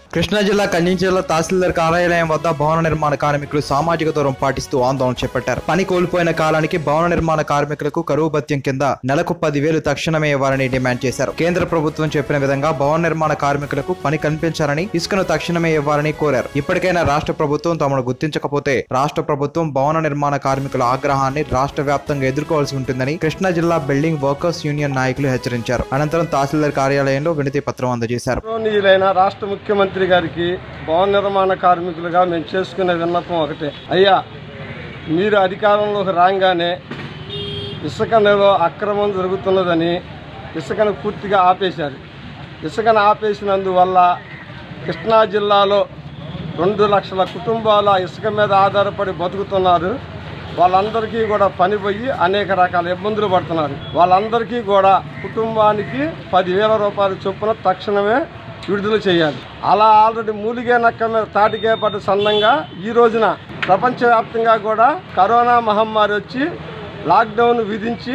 కృష్ణా జిల్లా కన్నించెల తహసీల్దార్ కార్యాలయం వద్ద భవన నిర్మాణ కార్మికులు సామాజిక దూరం పాటిస్తూ ఆందోళన చేపట్టారు పని కోల్పోయిన కాలానికి భవన నిర్మాణ కార్మికులకు కరువు భత్యం కింద నెలకు పదివేలు తక్షణమే ఇవ్వాలని డిమాండ్ చేశారు కేంద్ర ప్రభుత్వం చెప్పిన విధంగా భవన నిర్మాణ కార్మికులకు పని కల్పించాలని ఇసుకను తక్షణమే ఇవ్వాలని కోరారు ఇప్పటికైనా రాష్ట్ర ప్రభుత్వం తమను గుర్తించకపోతే రాష్ట్ర ప్రభుత్వం భవన నిర్మాణ కార్మికుల ఆగ్రహాన్ని రాష్ట్ర వ్యాప్తంగా ఎదుర్కోవాల్సి ఉంటుందని కృష్ణా జిల్లా బిల్డింగ్ వర్కర్స్ యూనియన్ నాయకులు హెచ్చరించారు అనంతరం తహసీల్దార్ కార్యాలయంలో వినతి పత్రం అందజేశారు గౌరవనీయులైన రాష్ట్ర ముఖ్యమంత్రి గారికి భవన నిర్మాణ కార్మికులుగా మేము చేసుకునే విన్నపం ఒకటే అయ్యా మీరు అధికారంలోకి రాగానే ఇసుక నెలలో అక్రమం జరుగుతున్నదని ఇసుకను పూర్తిగా ఆపేశారు ఇసుకను ఆపేసినందువల్ల కృష్ణా జిల్లాలో రెండు లక్షల కుటుంబాలు ఆ ఇసుక మీద ఆధారపడి బతుకుతున్నారు వాళ్ళందరికీ కూడా పని పోయి అనేక రకాల ఇబ్బందులు పడుతున్నారు వాళ్ళందరికీ కూడా కుటుంబానికి పదివేల రూపాయల చొప్పున తక్షణమే విడుదల చేయాలి అలా ఆల్రెడీ మూలిగే నక్క మీద తాటికే పడ్డ సందంగా ఈ రోజున ప్రపంచవ్యాప్తంగా కూడా కరోనా మహమ్మారి వచ్చి లాక్డౌన్ విధించి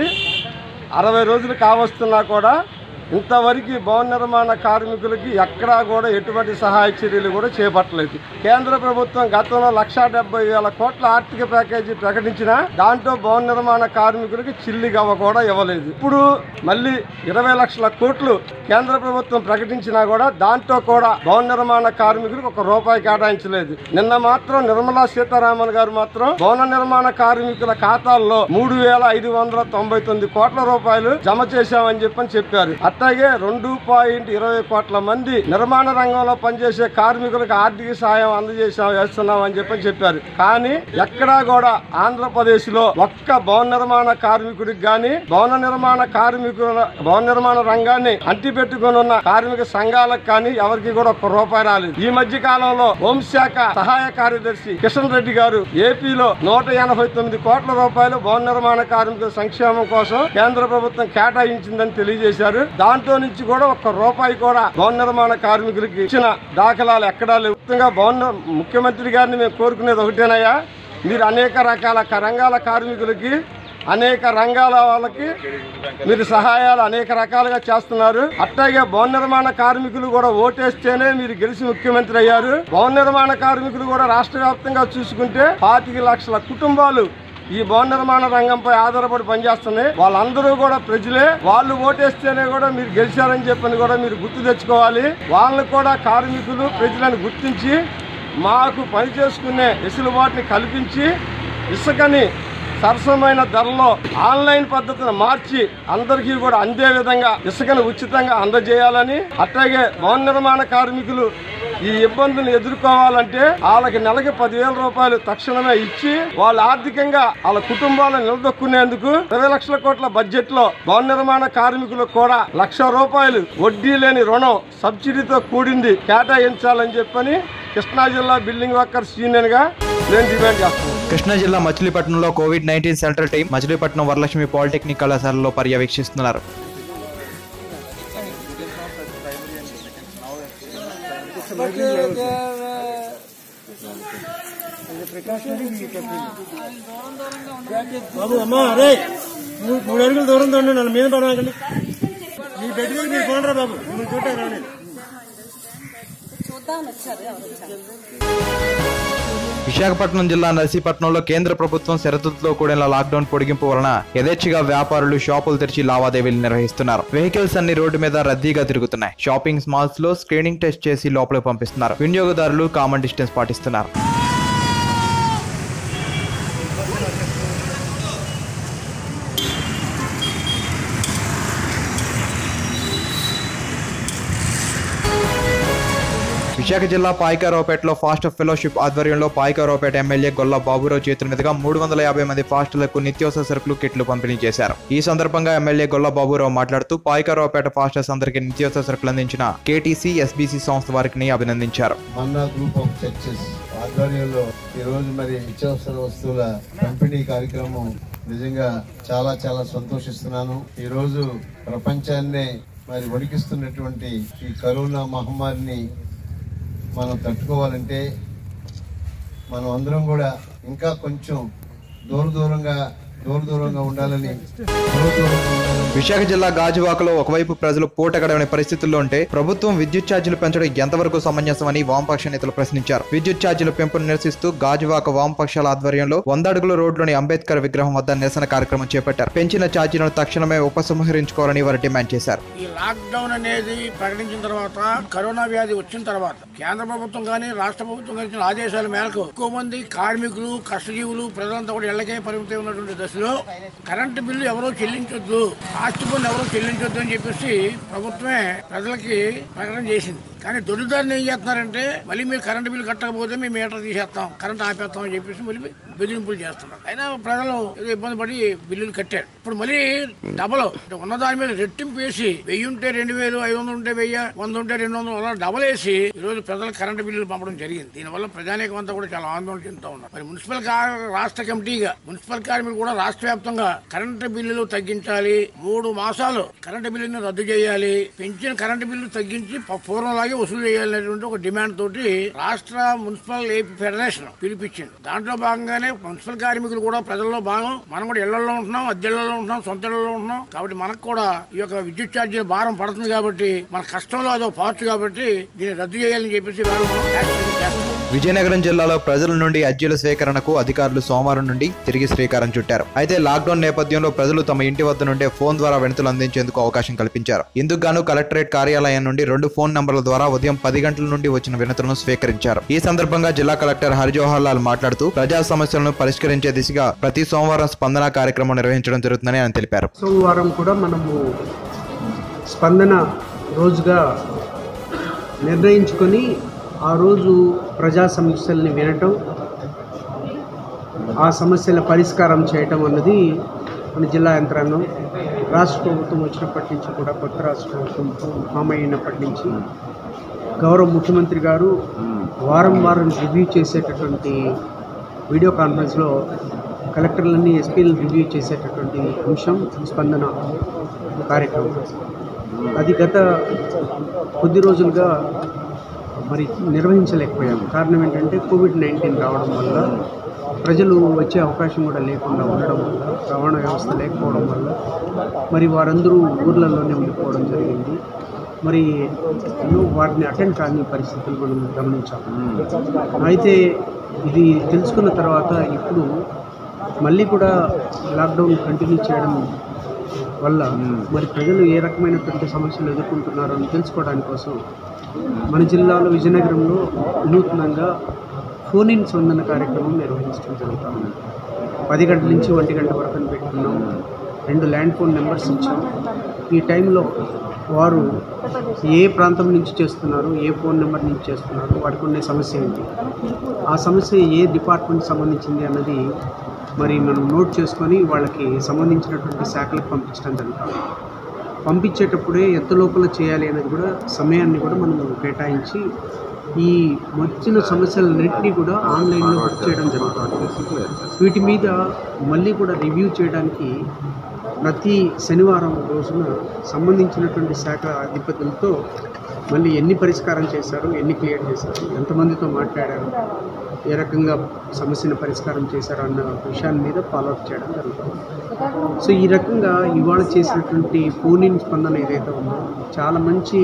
అరవై రోజులు కావస్తున్నా కూడా ఇంతవరకు భవన నిర్మాణ కార్మికులకి ఎక్కడా కూడా ఎటువంటి సహాయ చర్యలు కూడా చేపట్టలేదు కేంద్ర ప్రభుత్వం గతంలో లక్షా డెబ్బై వేల కోట్ల ఆర్థిక ప్యాకేజీ ప్రకటించినా దాంట్లో భవన నిర్మాణ కార్మికులకి చిల్లి గవ్వ కూడా ఇవ్వలేదు ఇప్పుడు మళ్ళీ ఇరవై లక్షల కోట్లు కేంద్ర ప్రభుత్వం ప్రకటించినా కూడా దాంట్లో కూడా భవన నిర్మాణ కార్మికులకు ఒక రూపాయి కేటాయించలేదు నిన్న మాత్రం నిర్మలా సీతారామన్ గారు మాత్రం భవన నిర్మాణ కార్మికుల ఖాతాల్లో మూడు వేల ఐదు వందల తొంభై తొమ్మిది కోట్ల రూపాయలు జమ చేశామని చెప్పని చెప్పారు అట్లాగే రెండు పాయింట్ ఇరవై కోట్ల మంది నిర్మాణ రంగంలో పనిచేసే కార్మికులకు ఆర్థిక సాయం అందజేసాం వేస్తున్నాం అని చెప్పని చెప్పారు కానీ ఎక్కడా కూడా ఆంధ్రప్రదేశ్ లో ఒక్క భవన నిర్మాణ కార్మికుడికి గాని భవన నిర్మాణ కార్మికుల భవన నిర్మాణ రంగాన్ని అంటి పెట్టుకుని ఉన్న కార్మిక సంఘాలకు కానీ ఎవరికి కూడా ఒక్క రూపాయి రాలేదు ఈ మధ్య కాలంలో హోంశాఖ సహాయ కార్యదర్శి కిషన్ రెడ్డి గారు ఏపీలో నూట ఎనభై తొమ్మిది కోట్ల రూపాయలు భవన నిర్మాణ కార్మికుల సంక్షేమం కోసం కేంద్ర ప్రభుత్వం కేటాయించిందని తెలియజేశారు దాంట్లో నుంచి కూడా ఒక్క రూపాయి కూడా భవన నిర్మాణ కార్మికులకి ఇచ్చిన దాఖలాలు ఎక్కడా లేవు ముఖ్యంగా భవన ముఖ్యమంత్రి గారిని మేము కోరుకునేది ఒకటేనయ్యా మీరు అనేక రకాల క- రంగాల కార్మికులకి అనేక రంగాల వాళ్ళకి మీరు సహాయాలు అనేక రకాలుగా చేస్తున్నారు అట్లాగే భవన నిర్మాణ కార్మికులు కూడా ఓటేస్తేనే మీరు గెలిచి ముఖ్యమంత్రి అయ్యారు భవన నిర్మాణ కార్మికులు కూడా రాష్ట్ర వ్యాప్తంగా చూసుకుంటే పాతిక లక్షల కుటుంబాలు ఈ భవన నిర్మాణ రంగంపై ఆధారపడి పనిచేస్తున్నాయి వాళ్ళందరూ కూడా ప్రజలే వాళ్ళు ఓటేస్తేనే కూడా మీరు గెలిచారని చెప్పని కూడా మీరు గుర్తు తెచ్చుకోవాలి వాళ్ళని కూడా కార్మికులు ప్రజలను గుర్తించి మాకు పని చేసుకునే వెసులుబాటుని కల్పించి ఇసుకని సరసమైన ధరలో ఆన్లైన్ పద్ధతిని మార్చి అందరికీ కూడా అందే విధంగా ఇసుకను ఉచితంగా అందజేయాలని అట్లాగే భవన నిర్మాణ కార్మికులు ఈ ఇబ్బందులు ఎదుర్కోవాలంటే వాళ్ళకి నెలకి పదివేల రూపాయలు తక్షణమే ఇచ్చి వాళ్ళు ఆర్థికంగా వాళ్ళ కుటుంబాలను నిలదొక్కునేందుకు ఇరవై లక్షల కోట్ల బడ్జెట్ లో భవన నిర్మాణ కార్మికులకు కూడా లక్ష రూపాయలు వడ్డీ లేని రుణం సబ్సిడీతో కూడింది కేటాయించాలని చెప్పని కృష్ణా జిల్లా బిల్డింగ్ వర్కర్స్ యూనియన్ గా నేను డిమాండ్ చేస్తున్నాను కృష్ణా జిల్లా మచిలీపట్నంలో covid nineteen central team Machilipatnam Varalakshmi polytechnic కళాశాలలో పర్యవేక్షిస్తున్నారు బాబు అమ్మా అరే మూడు మూడు అడుగులు దూరంతో ఉండండి వాళ్ళ మీద పడకండి మీ బెడ్ మీద మీరు పోండ్రా బాబు మిమ్మల్ని చూడటానికి రాలేదు విశాఖపట్నం జిల్లా నర్సీపట్నంలో కేంద్ర ప్రభుత్వం షరతులతో కూడిన లాక్డౌన్ పొడిగింపు వలన యథేచ్ఛగా వ్యాపారులు షాపులు తెరిచి లావాదేవీలు నిర్వహిస్తున్నారు వెహికల్స్ అన్ని రోడ్డు మీద రద్దీగా తిరుగుతున్నాయి షాపింగ్ మాల్స్ లో స్క్రీనింగ్ టెస్ట్ చేసి లోపలికి పంపిస్తున్నారు వినియోగదారులు కామన్ డిస్టెన్స్ పాటిస్తున్నారు విశాఖ జిల్లా పాయికారావుపేటలో ఫాస్ట్ ఫెలోషిప్ ఆధ్వర్యంలో పాయికారావుపేట ఎమ్మెల్యే గొల్ల బాబురావు చేతుల మీదుగా మూడు వందల యాభై మంది ఫాస్టులకు నిత్యావసర సరుకులు కిట్లు పంపిణీ చేశారు ఈ సందర్భంగా ఎమ్మెల్యే గొల్ల బాబురావు మాట్లాడుతూ పాయికారావుపేట ఫాస్టర్స్ అందరికీ నిత్యావసర సరుకులు అందించిన కేటీసీ ఎస్బీసీ సంస్థ వారికి అభినందించారు మన్నా గ్రూప్ ఆఫ్ చర్చెస్ ఆధ్వర్యంలో ఈ రోజు మరి నిత్యావసర వస్తువుల పంపిణీ కార్యక్రమం నిజంగా చాలా చాలా సంతోషిస్తున్నాను ఈ రోజు ప్రపంచాన్నే మరి వణికిస్తున్నటువంటి ఈ కరోనా మహమ్మారిని మనం తట్టుకోవాలంటే మనం అందరం కూడా ఇంకా కొంచెం దూర దూరంగా దూర దూరంగా ఉండాలని దూర దూరంగా ఉండాలని విశాఖ జిల్లా గాజువాకలో ఒకవైపు ప్రజలు పూటగడవని పరిస్థితుల్లో ఉంటే ప్రభుత్వం విద్యుత్ ఛార్జీలు పెంచడం ఎంతవరకు సమంజసమని వామపక్ష నేతలు ప్రశ్నించారు విద్యుత్ ఛార్జీల పెంపును నిరసిస్తూ గాజువాక వామపక్షాల ఆధ్వర్యంలో వంద అడుగుల రోడ్లోని అంబేద్కర్ విగ్రహం వద్ద నిరసన కార్యక్రమం చేపట్టారు పెంచిన ఛార్జీలను తక్షణమే ఉపసంహరించుకోవాలని వారు డిమాండ్ చేశారు ఈ లాక్డౌన్ అనేది ప్రకటించిన తర్వాత కరోనా వ్యాధి వచ్చిన తర్వాత కేంద్ర ప్రభుత్వం కానీ రాష్ట్ర ప్రభుత్వం కానీ ఇచ్చిన ఆదేశాల మేరకు ఎక్కువ మంది కార్మికులు కష్టజీవులు ప్రజలంతా కూడా ఇళ్లకే పరిమితం ఉన్నటువంటి దశలో కరెంటు బిల్లు ఎవరో చెల్లించొద్దు ఆస్తి పన్ను ఎవరో చెల్లించొద్దు అని చెప్పేసి ప్రభుత్వమే ప్రజలకి ప్రకటన చేసింది కానీ దొరిదారిని ఏం చేస్తున్నారంటే మళ్ళీ మీరు కరెంటు బిల్లు కట్టకపోతే మేము మీటర్ తీసేస్తాం కరెంట్ ఆపేస్తాం అని చెప్పేసి మళ్ళీ బెదిరింపులు చేస్తున్నారు అయినా ప్రజలు ఏదో ఇబ్బంది పడి బిల్లులు కట్టారు ఇప్పుడు మళ్ళీ డబల్ ఉన్న దాని మీద రెట్టింపు వేసి వెయ్యి ఉంటే రెండు వేలు ఐదు వందలు ఉంటే వెయ్యి వంద ఉంటే రెండు వందలు అలా డబల్ వేసి ఈ రోజు ప్రజలకు కరెంటు బిల్లులు పంపడం జరిగింది దీనివల్ల ప్రజానీకం అంతా కూడా చాలా ఆందోళన చెందుతూ ఉన్నారు మరి మున్సిపల్ కా- రాష్ట్ర కమిటీగా మున్సిపల్ కార్మికులు కూడా రాష్ట్ర వ్యాప్తంగా కరెంటు బిల్లులు తగ్గించాలి మూడు మాసాలు కరెంటు బిల్లుని రద్దు చేయాలి పెంచిన కరెంటు బిల్లు తగ్గించి ప- పూర్వంలాగే వసూలు చేయాలనేటువంటి ఒక డిమాండ్ తోటి రాష్ట్ర మున్సిపల్ ఏపీ ఫెడరేషన్ పిలిపించింది దాంట్లో భాగంగానే మున్సిపల్ కార్మికులు కూడా ప్రజల్లో భాగం మనం కూడా ఇళ్లలో ఉంటున్నాం అద్దెళ్లలో ఉంటున్నాం సొంత ఇళ్లలో ఉంటున్నాం కాబట్టి మనకు కూడా ఈ యొక్క విద్యుత్ ఛార్జీల భారం పడుతుంది కాబట్టి మన కష్టంలో అదో పార్ట్ కాబట్టి దీన్ని రద్దు చేయాలని చెప్పేసి వాళ్ళు మనం యాక్షన్ చేస్తున్నాం విజయనగరం జిల్లాలో ప్రజల నుండి అర్జీల స్వీకరణకు అధికారులు సోమవారం నుండి తిరిగి శ్రీకారం చుట్టారు అయితే లాక్డౌన్ నేపథ్యంలో ప్రజలు తమ ఇంటి వద్ద నుండే ఫోన్ ద్వారా వినతులు అందించేందుకు అవకాశం కల్పించారు ఇందుకు గాను కలెక్టరేట్ కార్యాలయం నుండి రెండు ఫోన్ నంబర్ల ద్వారా ఉదయం పది గంటల నుండి వచ్చిన వినతులను స్వీకరించారు ఈ సందర్భంగా జిల్లా కలెక్టర్ హరిజవహర్ లాల్ మాట్లాడుతూ ప్రజా సమస్యలను పరిష్కరించే దిశగా ప్రతి సోమవారం స్పందన కార్యక్రమం నిర్వహించడం జరుగుతుందని ఆయన తెలిపారు సోమవారం కూడా మనము స్పందన రోజుగా నిర్ణయించుకొని ఆ రోజు ప్రజా సమస్యల్ని వినటం ఆ సమస్యల పరిష్కారం చేయటం అన్నది మన జిల్లా యంత్రాంగం రాష్ట్ర ప్రభుత్వం వచ్చినప్పటి నుంచి కూడా కొత్త రాష్ట్ర ప్రభుత్వం ఫామ్ అయినప్పటి నుంచి గౌరవ ముఖ్యమంత్రి గారు వారం వారం రివ్యూ చేసేటటువంటి వీడియో కాన్ఫరెన్స్లో కలెక్టర్లన్నీ ఎస్పీలను రివ్యూ చేసేటటువంటి అంశం స్పందన కార్యక్రమం అది గత కొద్ది రోజులుగా మరి నిర్వహించలేకపోయాం కారణం ఏంటంటే కోవిడ్ నైన్టీన్ రావడం వల్ల ప్రజలు వచ్చే అవకాశం కూడా లేకుండా ఉండడం వల్ల రవాణా వ్యవస్థ లేకపోవడం వల్ల మరి వారందరూ ఊర్లలోనే ఉండిపోవడం జరిగింది మరి ఎన్నో వాటిని అటెండ్ కాని పరిస్థితులు మనం గమనించాం అయితే ఇది తెలుసుకున్న తర్వాత ఇప్పుడు మళ్ళీ కూడా లాక్డౌన్ కంటిన్యూ చేయడం వల్ల మరి ప్రజలు ఏ రకమైనటువంటి సమస్యలు ఎదుర్కొంటున్నారో అని తెలుసుకోవడానికి కోసం మన జిల్లాలో విజయనగరంలో నూతనంగా ఫోన్ ఇన్ స్పందన కార్యక్రమం నిర్వహించడం జరుగుతూ ఉంది పది గంటల నుంచి ఒంటి గంట వరకు అని పెట్టుకున్నాం రెండు ల్యాండ్ ఫోన్ నెంబర్స్ ఇచ్చాం ఈ టైంలో వారు ఏ ప్రాంతం నుంచి చేస్తున్నారు ఏ ఫోన్ నెంబర్ నుంచి చేస్తున్నారు వాటికి ఉండే సమస్య ఏంటి ఆ సమస్య ఏ డిపార్ట్మెంట్ సంబంధించింది అన్నది మరి మనం నోట్ చేసుకొని వాళ్ళకి సంబంధించినటువంటి శాఖలకు పంపించడం జరుగుతుంది పంపించేటప్పుడే ఎంత లోపల చేయాలి అనేది కూడా సమయాన్ని కూడా మనం కేటాయించి ఈ వచ్చిన సమస్యలన్నింటినీ కూడా ఆన్లైన్లో వర్క్ చేయడం జరుగుతుంది వీటి మీద మళ్ళీ కూడా రివ్యూ చేయడానికి ప్రతి శనివారం రోజున సంబంధించినటువంటి శాఖ అధిపతులతో మళ్ళీ ఎన్ని పరిష్కారం చేశారు ఎన్ని క్లియర్ చేశారు ఎంతమందితో మాట్లాడారు ఏ రకంగా సమస్యను పరిష్కారం చేశారు అన్న విషయాన్ని మీద ఫాలోఅప్ చేయడం జరుగుతుంది సో ఈ రకంగా ఇవాళ చేసినటువంటి ఫోన్ ఇన్ స్పందన ఏదైతే ఉందో చాలా మంచి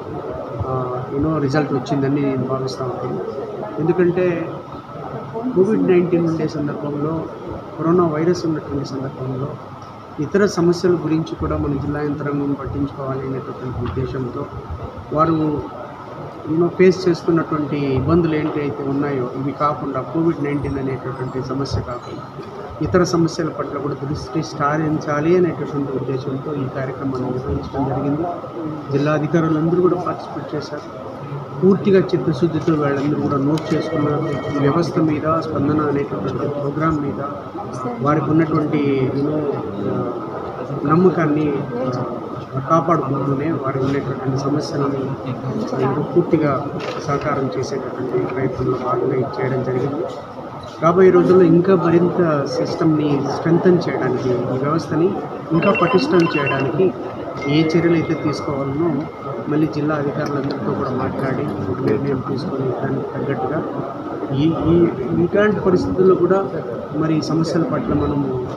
యూనో రిజల్ట్ వచ్చిందని నేను భావిస్తూ ఉంటాను ఎందుకంటే కోవిడ్ నైన్టీన్ ఉండే సందర్భంలో కరోనా వైరస్ ఉన్నటువంటి సందర్భంలో ఇతర సమస్యల గురించి కూడా మన జిల్లా యంత్రాంగం పట్టించుకోవాలి అనేటటువంటి ఉద్దేశంతో వారు యూనో ఫేస్ చేస్తున్నటువంటి ఇబ్బందులు ఏంటైతే ఉన్నాయో ఇవి కాకుండా కోవిడ్ నైన్టీన్ అనేటటువంటి సమస్య కాకుండా ఇతర సమస్యల పట్ల కూడా దృష్టి సారించాలి అనేటటువంటి ఉద్దేశంతో ఈ కార్యక్రమాన్ని నిర్వహించడం జరిగింది జిల్లా అధికారులందరూ కూడా పార్టిసిపేట్ చేశారు పూర్తిగా చిత్తశుద్ధితో వాళ్ళందరూ కూడా నోట్ చేసుకున్నారు ఈ వ్యవస్థ మీద స్పందన అనేటటువంటి ప్రోగ్రాం మీద వారికి ఉన్నటువంటి యూనో నమ్మకాన్ని ఆ, కాపాడుకుంటూనే వారికి ఉండేటటువంటి సమస్యలను ఆ, పూర్తిగా సహకారం చేసేటటువంటి ప్రయత్నంలో భాగంగా ఇది చేయడం జరిగింది రాబోయే రోజుల్లో ఇంకా మరింత సిస్టమ్ని స్ట్రెంగ్తన్ చేయడానికి ఈ వ్యవస్థని ఇంకా పటిష్టం చేయడానికి ఏ చర్యలు అయితే తీసుకోవాలనో మళ్ళీ జిల్లా అధికారులందరితో కూడా మాట్లాడి ఒక నిర్ణయం తీసుకొని దానికి తగ్గట్టుగా ఈ ఈ ఇలాంటి పరిస్థితుల్లో కూడా మరి ఈ సమస్యల పట్ల మనము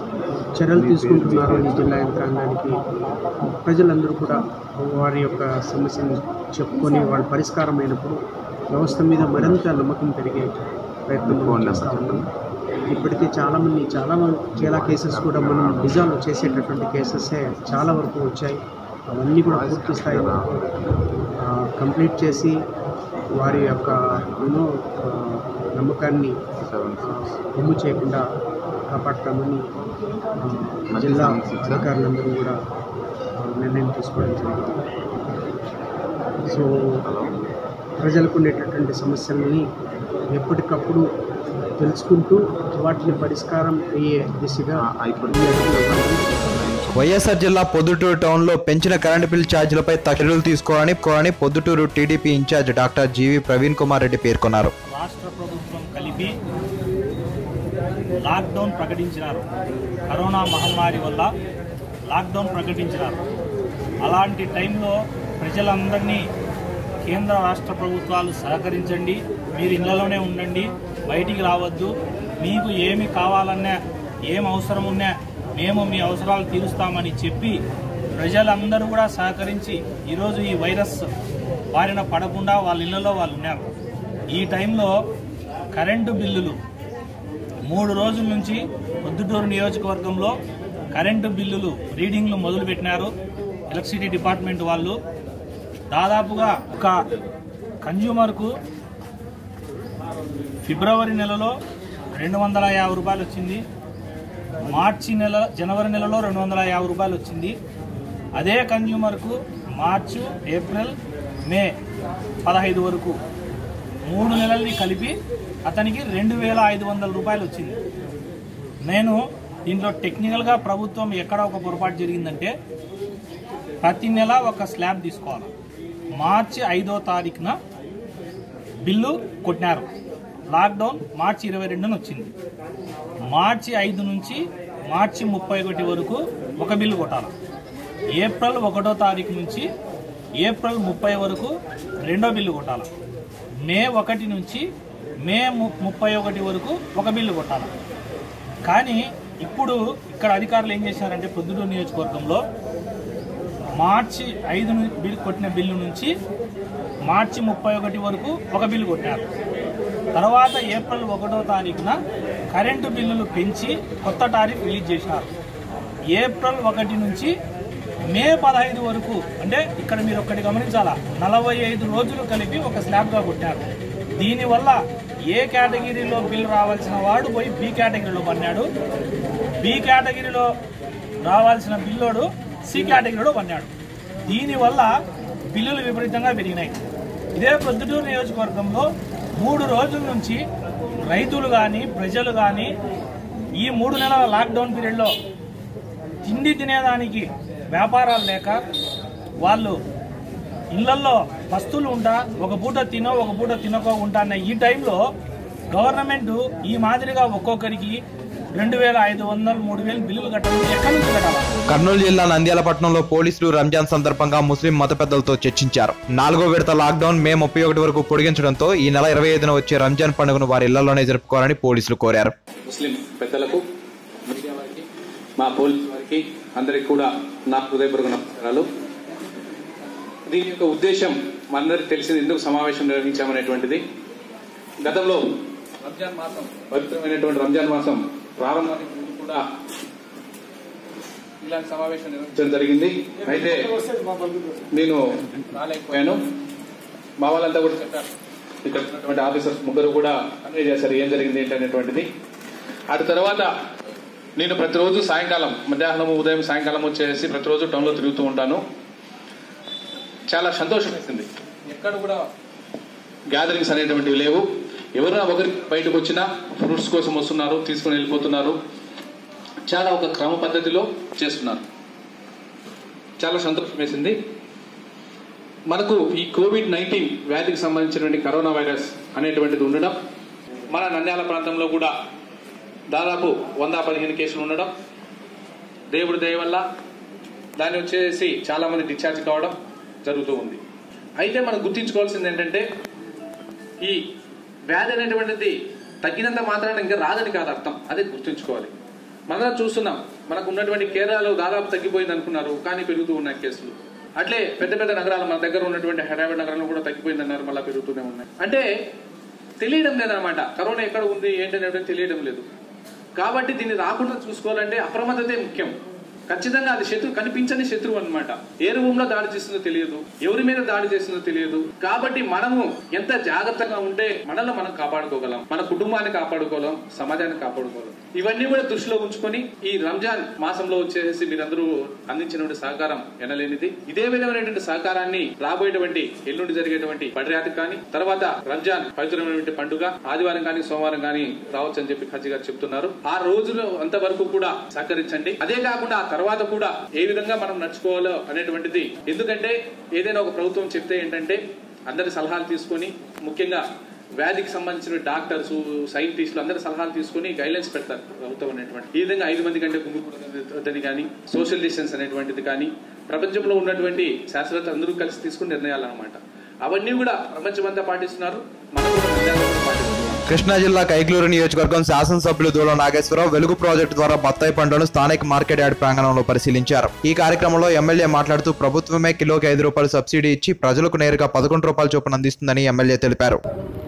చర్యలు తీసుకుంటున్నారో ఈ జిల్లా యంత్రాంగానికి ప్రజలందరూ కూడా వారి యొక్క సమస్యను చెప్పుకొని వాళ్ళ పరిష్కారం అయినప్పుడు వ్యవస్థ మీద మరింత నమ్మకం పెరిగే ప్రయత్నం మనం చేస్తూ ఉన్నాం ఇప్పటికే చాలామంది చాలా మ- చాలా కేసెస్ కూడా మనం డిజాల్వ్ చేసేటటువంటి కేసెసే చాలా వరకు వచ్చాయి అవన్నీ కూడా పూర్తి స్థాయిలో ఆ, కంప్లీట్ చేసి వారి యొక్క యూనో ఆ, నమ్మకాన్ని బొమ్ము చేయకుండా కాపాడతామని ఆ, జిల్లా అధికారులందరూ కూడా ఆ, నిర్ణయం తీసుకోవడం జరిగింది సో ప్రజలకు ఉండేటటువంటి సమస్యల్ని ఎప్పటికప్పుడు తెలుసుకుంటూ వాటిని పరిష్కారం అయ్యే దిశగా ఈ అడుగులు ఇవ్వాలి. వైఎస్ఆర్ జిల్లా పొద్దుటూరు టౌన్ లో పెంచిన కరెంటు బిల్ ఛార్జీలపై చర్యలు తీసుకోవాలని కోరని Proddatur TDP incharge doctor GV Praveen Kumar Reddy పేర్కొన్నారు రాష్ట్ర ప్రభుత్వం కలిపి లాక్డౌన్ ప్రకటించినారు కరోనా మహమ్మారి వల్ల లాక్డౌన్ ప్రకటించినారు అలాంటి టైంలో ప్రజలందరినీ కేంద్ర రాష్ట్ర ప్రభుత్వాలు సహకరించండి మీరు ఇళ్లలోనే ఉండండి బయటికి రావద్దు మీకు ఏమి కావాలన్నా ఏం అవసరం ఉన్నా మేము మీ అవసరాలు తీరుస్తామని చెప్పి ప్రజలందరూ కూడా సహకరించి ఈరోజు ఈ వైరస్ బారిన పడకుండా వాళ్ళ ఇళ్లలో వాళ్ళు ఉన్నారు ఈ టైంలో కరెంటు బిల్లులు మూడు రోజుల నుంచి పొద్దుటూరు నియోజకవర్గంలో కరెంటు బిల్లులు రీడింగ్లు మొదలుపెట్టినారు ఎలక్ట్రిసిటీ డిపార్ట్మెంట్ వాళ్ళు దాదాపుగా ఒక కన్జ్యూమర్కు ఫిబ్రవరి నెలలో రెండు వందల యాభై రూపాయలు వచ్చింది మార్చి నెల జనవరి నెలలో రెండు వందల యాభై రూపాయలు వచ్చింది అదే కన్జ్యూమర్కు మార్చు ఏప్రిల్ మే పదహైదు వరకు మూడు నెలల్ని కలిపి అతనికి రెండు వేల ఐదు వందల రూపాయలు వచ్చింది నేను దీంట్లో టెక్నికల్గా ప్రభుత్వం ఎక్కడ ఒక పొరపాటు జరిగిందంటే ప్రతి నెల ఒక స్లాబ్ తీసుకోవాలి మార్చి ఐదో తారీఖున బిల్లు కొట్టినారు లాక్డౌన్ మార్చి ఇరవై రెండున వచ్చింది మార్చి ఐదు నుంచి మార్చి ముప్పై ఒకటి వరకు ఒక బిల్లు కొట్టాలి ఏప్రిల్ ఒకటో తారీఖు నుంచి ఏప్రిల్ ముప్పై వరకు రెండో బిల్లు కొట్టాలి మే ఒకటి నుంచి మే ము- ముప్పై ఒకటి వరకు ఒక బిల్లు కొట్టాలి కానీ ఇప్పుడు ఇక్కడ అధికారులు ఏం చేశారంటే పొద్దుటూరు నియోజకవర్గంలో మార్చి ఐదు ను- బిల్ కొట్టిన బిల్లు నుంచి మార్చి ముప్పై ఒకటి వరకు ఒక బిల్లు కొట్టారు తర్వాత ఏప్రిల్ ఒకటో తారీఖున కరెంటు బిల్లులు పెంచి కొత్త టారిఫ్ రిలీజ్ చేసినారు ఏప్రిల్ ఒకటి నుంచి మే పదహైదు వరకు అంటే ఇక్కడ మీరు ఒక్కటి గమనించాలా నలభై ఐదు రోజులు కలిపి ఒక స్లాబ్గా కొట్టారు దీనివల్ల ఏ కేటగిరీలో బిల్ రావాల్సిన వాడు పోయి బి కేటగిరీలో పన్నాడు బి కేటగిరీలో రావాల్సిన బిల్లోడు సి కేటగిరీలో పన్నాడు దీనివల్ల బిల్లులు విపరీతంగా పెరిగినాయి ఇదే ప్రొద్దుటూరు నియోజకవర్గంలో మూడు రోజుల నుంచి రైతులు కానీ ప్రజలు కానీ ఈ మూడు నెలల లాక్డౌన్ పీరియడ్లో తిండి తినేదానికి వ్యాపారాలు లేక వాళ్ళు ఇళ్లల్లో వస్తువులు ఉంటా ఒక పూట తినో ఒక పూట తినకో ఉంటా అన్న ఈ టైంలో గవర్నమెంట్ ఈ మాదిరిగా ఒక్కొక్కరికి రెండు వేల ఐదు వందలు మూడు వేలు బిల్లులు కట్టడం ఎక్కడి నుంచి కట్టాలి కర్నూలు జిల్లా నంద్యాల పట్టణంలో పోలీసులు రంజాన్ సందర్భంగా ముస్లిం మత పెద్దలతో చర్చించారు నాలుగో విడత లాక్డౌన్ మే ముప్పై ఒకటి వరకు పొడిగించడంతో ఈ నెల ఇరవై ఐదున వచ్చే రంజాన్ పండుగను వారి ఇళ్లలోనే జరుపుకోవాలని పోలీసులు కోరారు ముస్లిం పెద్దలకు మీడియా వారికి మా పోలీస్ వారికి అందరికి కూడా నా హృదయపూర్వక నమస్కారాలు దీని యొక్క ఉద్దేశం మనందరికి తెలిసింది ఎందుకు సమావేశం నిర్వహించామనేటువంటిది గతంలో రంజాన్ మాసం పవిత్రమైనటువంటి రంజాన్ మాసం ప్రారంభానికి ముందు కూడా ఇలాంటి సమావేశం నిర్వహించడం జరిగింది అయితే నేను రాలేకపోయాను మా వాళ్ళంతా కూడా చెప్పారు ఇక్కడ ఉన్నటువంటి ఆఫీసర్స్ ముగ్గురు కూడా కన్వే చేశారు ఏం జరిగింది ఏంటి అనేటువంటిది అటు తర్వాత నేను ప్రతిరోజు సాయంకాలం మధ్యాహ్నం ఉదయం సాయంకాలం వచ్చేసి ప్రతిరోజు టౌన్లో తిరుగుతూ ఉంటాను చాలా సంతోషం వేసింది ఎక్కడ కూడా గ్యాదరింగ్స్ అనేటువంటివి లేవు ఎవరైనా ఒకరి బయటకు వచ్చినా ఫ్రూట్స్ కోసం వస్తున్నారు తీసుకుని వెళ్ళిపోతున్నారు చాలా ఒక క్రమ పద్ధతిలో చేస్తున్నారు చాలా సంతోషం వేసింది మనకు ఈ కోవిడ్ నైన్టీన్ వ్యాధికి సంబంధించినటువంటి కరోనా వైరస్ అనేటువంటిది ఉండడం మన నంద్యాల ప్రాంతంలో కూడా దాదాపు వంద పదిహేను కేసులు ఉండడం దేవుడి దయ వల్ల దాన్ని వచ్చేసి చాలా మంది డిశ్చార్జ్ కావడం జరుగుతూ ఉంది అయితే మనం గుర్తించుకోవాల్సింది ఏంటంటే ఈ వ్యాధి అనేటువంటిది తగ్గినంత మాత్రాన ఇంకా రాదని కాదు అర్థం అదే గుర్తుంచుకోవాలి మనం చూస్తున్నాం మనకు ఉన్నటువంటి కేరళలో దాదాపు తగ్గిపోయింది అనుకున్నారు కానీ పెరుగుతూ ఉన్నాయి కేసులు అట్లే పెద్ద పెద్ద నగరాలు మన దగ్గర ఉన్నటువంటి హైదరాబాద్ నగరంలో కూడా తగ్గిపోయింది అన్నారు మళ్ళీ పెరుగుతూనే ఉన్నాయి అంటే తెలియడం లేదనమాట కరోనా ఎక్కడ ఉంది ఏంటి అనేది తెలియడం లేదు కాబట్టి దీన్ని రాకుండా చూసుకోవాలంటే అప్రమత్తతే ముఖ్యం ఖచ్చితంగా అది శత్రువు కనిపించని శత్రువు అన్నమాట ఏ రూపంలో దాడి చేస్తుందో తెలియదు ఎవరి మీద దాడి చేస్తుందో తెలియదు కాబట్టి మనము ఎంత జాగ్రత్తగా ఉంటే మనల్ని మనం కాపాడుకోగలం మన కుటుంబాన్ని కాపాడుకోగలం సమాజాన్ని కాపాడుకోగలం ఇవన్నీ కూడా దృష్టిలో ఉంచుకొని ఈ రంజాన్ మాసంలో వచ్చేసి మీరందరూ అందించినటువంటి సహకారం ఎనలేనిది ఇదే విధమైనటువంటి సహకారాన్ని రాబోయేటువంటి ఎల్లుండి జరిగేటువంటి పడిరాతి కానీ తర్వాత రంజాన్ పవిత్రమైనటువంటి పండుగ ఆదివారం కానీ సోమవారం కానీ రావచ్చు అని చెప్పి ఖర్జీ గారు చెప్తున్నారు ఆ రోజులు అంతవరకు కూడా సహకరించండి అదే కాకుండా ఆ తర్వాత కూడా ఏ విధంగా మనం నడుచుకోవాలో అనేటువంటిది ఎందుకంటే ఏదైనా ఒక ప్రభుత్వం చెప్తే ఏంటంటే అందరి సలహాలు తీసుకొని ముఖ్యంగా వ్యాధికి సంబంధించిన డాక్టర్స్ సైంటిస్టులు అందరి సలహాలు తీసుకొని గైడ్లైన్స్ పెడతారు ప్రభుత్వం అనేటువంటి ఈ విధంగా ఐదు మంది కంటే గుంపుదని కానీ సోషల్ డిస్టెన్స్ అనేటువంటిది కానీ ప్రపంచంలో ఉన్నటువంటి శాస్త్రవేత్తలు అందరూ కలిసి తీసుకుని నిర్ణయాలు అనమాట అవన్నీ కూడా ప్రపంచమంతా పాటిస్తున్నారు మనం కూడా నిర్ణయాలు పాటిస్తున్నాం కృష్ణా జిల్లా కైగ్లూరు నియోజకవర్గం శాసనసభ్యులు దూల నాగేశ్వరరావు వెలుగు ప్రాజెక్టు ద్వారా బత్తాయి పండును స్థానిక మార్కెట్ యార్డ్ ప్రాంగణంలో పరిశీలించారు ఈ కార్యక్రమంలో ఎమ్మెల్యే మాట్లాడుతూ ప్రభుత్వమే కిలోకి ఐదు రూపాయలు సబ్సిడీ ఇచ్చి ప్రజలకు నేరుగా పదకొండు రూపాయల చొప్పున అందిస్తుందని ఎమ్మెల్యే తెలిపారు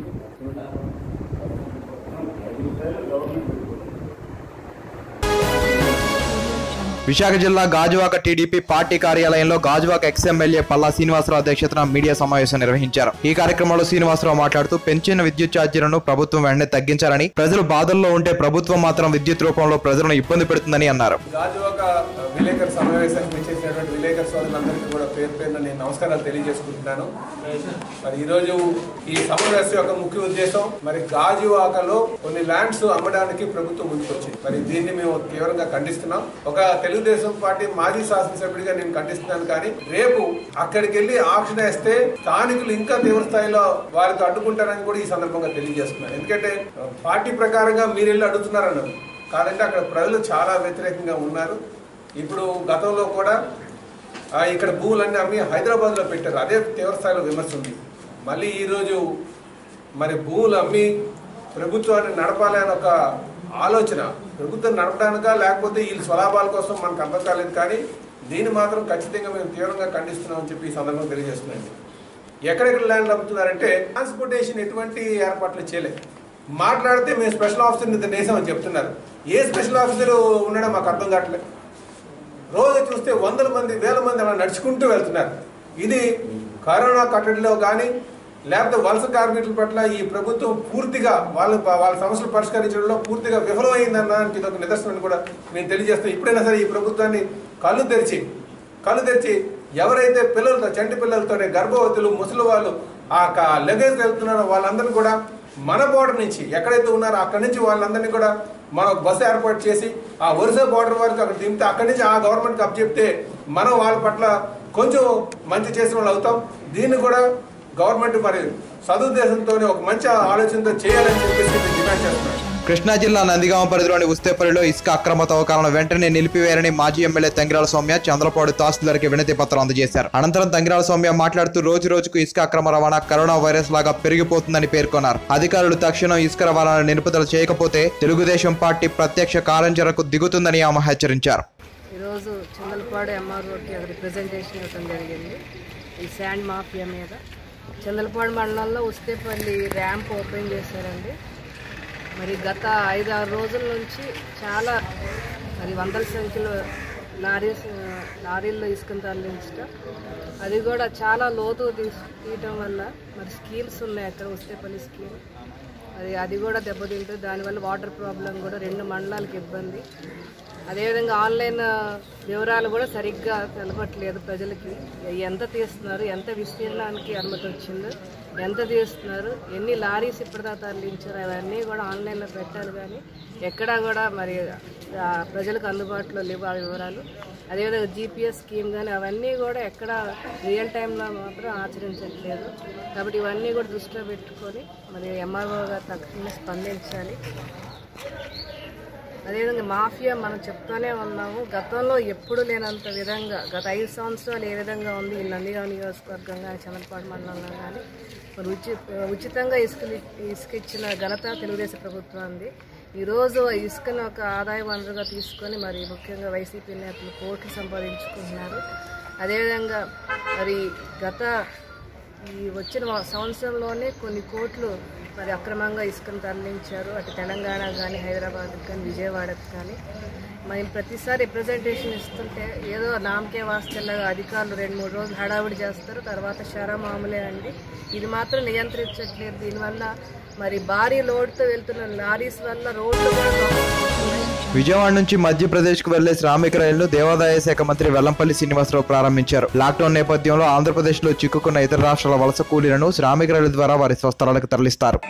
విశాఖ జిల్లా గాజువాక టీడీపీ పార్టీ కార్యాలయంలో గాజువాక ఎక్స్ ఎమ్మెల్యే పల్లా శ్రీనివాసరావు అధ్యక్షతన మీడియా సమావేశం నిర్వహించారు ఈ కార్యక్రమంలో శ్రీనివాసరావు మాట్లాడుతూ పెంచిన విద్యుత్ ఛార్జీలను ప్రభుత్వం వెంటనే తగ్గించారని ప్రజలు బాధల్లో ఉంటే ప్రభుత్వం మాత్రం విద్యుత్ రూపంలో ప్రజలను ఇబ్బంది పెడుతుందని అన్నారు గాజువాక విలేకరు సమావేశానికి వచ్చేసినటువంటి విలేకరు సోదరులందరికీ కూడా పేరు పేరున నేను నమస్కారాలు తెలియజేసుకుంటున్నాను మరి ఈరోజు ఈ సమావేశం యొక్క ముఖ్య ఉద్దేశం మరి గాజువాకలో కొన్ని ల్యాండ్స్ అమ్మడానికి ప్రభుత్వం ముందుకొచ్చింది మరి దీన్ని మేము తీవ్రంగా ఖండిస్తున్నాం ఒక తెలుగుదేశం పార్టీ మాజీ శాసనసభ్యుడిగా నేను ఖండిస్తున్నాను కానీ రేపు అక్కడికి వెళ్ళి ఆప్షన్ వేస్తే స్థానికులు ఇంకా తీవ్ర స్థాయిలో వారితో అడ్డుకుంటారని కూడా ఈ సందర్భంగా తెలియజేస్తున్నాను ఎందుకంటే పార్టీ ప్రకారంగా మీరు వెళ్ళి అడుగుతున్నారన్నారు కాదంటే అక్కడ ప్రజలు చాలా వ్యతిరేకంగా ఉన్నారు ఇప్పుడు గతంలో కూడా ఆ, ఇక్కడ భూములన్నీ అమ్మి హైదరాబాద్లో పెట్టారు అదే తీవ్రస్థాయిలో విమర్శ ఉంది మళ్ళీ ఈరోజు మరి భూములు అమ్మి ప్రభుత్వాన్ని నడపాలి అని ఒక ఆలోచన ప్రభుత్వం నడపడానికా లేకపోతే వీళ్ళ స్వలాభాల కోసం మనకు అర్థం కాలేదు కానీ దీన్ని మాత్రం ఖచ్చితంగా మేము తీవ్రంగా ఖండిస్తున్నామని చెప్పి ఈ సందర్భంగా తెలియజేస్తున్నాండి ఎక్కడెక్కడ ల్యాండ్లు అమ్ముతున్నారంటే ట్రాన్స్పోర్టేషన్ ఎటువంటి ఏర్పాట్లు చేయలేదు మాట్లాడితే మేము స్పెషల్ ఆఫీసర్ నిద్ర వేసామని చెప్తున్నారు ఏ స్పెషల్ ఆఫీసర్ ఉండడం మాకు అర్థం కావట్లేదు రోజు చూస్తే వందల మంది వేల మంది అలా నడుచుకుంటూ వెళ్తున్నారు ఇది కరోనా కట్టడిలో కానీ లేకపోతే వలస కార్మికుల పట్ల ఈ ప్రభుత్వం పూర్తిగా వాళ్ళ వాళ్ళ సమస్యలు పరిష్కరించడంలో పూర్తిగా విఫలమైందనడానికి ఇది ఒక నిదర్శనం కూడా మేము తెలియజేస్తాం ఇప్పుడైనా సరే ఈ ప్రభుత్వాన్ని కళ్ళు తెరిచి కళ్ళు తెరిచి ఎవరైతే పిల్లలతో చంటి పిల్లలతోనే గర్భవతులు ముసలి వాళ్ళు ఆ లగేజ్ వెళ్తున్నారో వాళ్ళందరినీ కూడా మన బోర్డర్ నుంచి ఎక్కడైతే ఉన్నారో అక్కడి నుంచి వాళ్ళందరినీ కూడా మనం ఒక బస్సు ఏర్పాటు చేసి ఆ వరుస బోర్డర్ వరకు అక్కడ దింపితే అక్కడి నుంచి ఆ గవర్నమెంట్కి అప్ చెప్తే మనం వాళ్ళ పట్ల కొంచెం మంచి చేసిన వాళ్ళు అవుతాం దీన్ని కూడా గవర్నమెంట్ మరి సదుద్దేశంతో ఒక మంచి ఆలోచనతో చేయాలని చెప్పేసి నేను డిమాండ్ చేస్తున్నాను కృష్ణా జిల్లా నందిగామ పరిధిలోని ఉస్తేపల్లిలో ఇసుక అక్రమ తవ్వకాలను వెంటనే నిలిపివేయాలని మాజీ ఎమ్మెల్యే తంగిరాల సౌమ్య చంద్రపాడు తహసీల్దార్కి వినతి పత్రం అందజేశారు అనంతరం తంగిరాల సౌమ్య మాట్లాడుతూ రోజు రోజుకు ఇసుక అక్రమ రవాణా కరోనా వైరస్ లాగా పెరిగిపోతుందని పేర్కొన్నారు అధికారులు తక్షణం ఇసుక రవాణాను నిలుపుదల చేయకపోతే తెలుగుదేశం పార్టీ ప్రత్యక్ష కార్యాచరణకు దిగుతుందని ఆమె హెచ్చరించారు ఈరోజు చందలపాడు ఎంఆర్ఓకి అక్కడ రిప్రజెంటేషన్ ఇవ్వడం జరిగింది ఈ శాండ్ మాఫియా మీద చందలపాడు మండలంలో ఉస్తేపల్లి ర్యాంప్ ఓపెన్ చేశారండి మరి గత ఐదు ఆరు రోజుల నుంచి చాలా మరి వందల సంఖ్యలో లారీస్ లారీల్లో ఇసుకను తరలించడం అది కూడా చాలా లోతు తీసు తీయటం వల్ల మరి స్కీమ్స్ ఉన్నాయి అక్కడ ఉస్తేపల్లి స్కీమ్ అది అది కూడా దెబ్బతింటుంది దానివల్ల వాటర్ ప్రాబ్లం కూడా రెండు మండలాలకు ఇబ్బంది అదేవిధంగా ఆన్లైన్ వివరాలు కూడా సరిగ్గా తెలపట్లేదు ప్రజలకి ఎంత తీస్తున్నారు ఎంత విస్తీర్ణానికి అనుమతి వచ్చిందో ఎంత తీస్తున్నారు ఎన్ని లారీస్ ఇప్పటిదాకా తరలించారు అవన్నీ కూడా ఆన్లైన్లో పెట్టాలి కానీ ఎక్కడా కూడా మరి ఆ, ప్రజలకు అందుబాటులో లేవు ఆ వివరాలు అదేవిధంగా జీపీఎస్ స్కీమ్ కానీ అవన్నీ కూడా ఎక్కడ రియల్ టైంలో మాత్రం ఆచరించట్లేదు కాబట్టి ఇవన్నీ కూడా దృష్టిలో పెట్టుకొని మరి ఎంఆర్ఓ గారు తక్షణమే స్పందించాలి అదేవిధంగా మాఫియా మనం చెప్తూనే ఉన్నాము గతంలో ఎప్పుడు లేనంత విధంగా గత ఐదు సంవత్సరాలు ఏ విధంగా ఉంది ఈ నందిగామ నియోజకవర్గం కానీ చంద్రపాడు మండలంలో కానీ మరి ఉచి ఉచితంగా ఇసుక ఇసుక ఇచ్చిన ఘనత తెలుగుదేశం ప్రభుత్వానికి ఈరోజు ఇసుకను ఒక ఆదాయ వనరుగా తీసుకొని మరి ముఖ్యంగా వైసీపీ నేతలు కోట్లు సంపాదించుకుంటున్నారు అదేవిధంగా మరి గత ఈ వచ్చిన వ- సంవత్సరంలోనే కొన్ని కోట్లు మరి అక్రమంగా ఇసుకను తరలించారు అటు తెలంగాణ కానీ హైదరాబాద్కి కానీ విజయవాడకు కానీ మరి ప్రతిసారి రిప్రజెంటేషన్ ఇస్తుంటే ఏదో నామకే వాస్తల్లాగా అధికారులు రెండు మూడు రోజులు హడావుడి చేస్తారు తర్వాత షరా మామూలే అండి ఇది మాత్రం నియంత్రించట్లేదు దీనివల్ల మరి భారీ లోడ్తో వెళ్తున్న లారీస్ వల్ల రోడ్లు కూడా దొంగలిస్తున్నాయి. విజయవాడ నుంచి మధ్యప్రదేశ్ కు వెళ్లే శ్రామిక రైలును దేవాదాయ శాఖ మంత్రి వెల్లంపల్లి శ్రీనివాసరావు ప్రారంభించారు లాక్డౌన్ నేపథ్యంలో ఆంధ్రప్రదేశ్ లో చిక్కుకున్న ఇతర రాష్ట్రాల వలస కూలీలను శ్రామిక రైలు ద్వారా వారి స్వస్థలాలకు తరలిస్తారు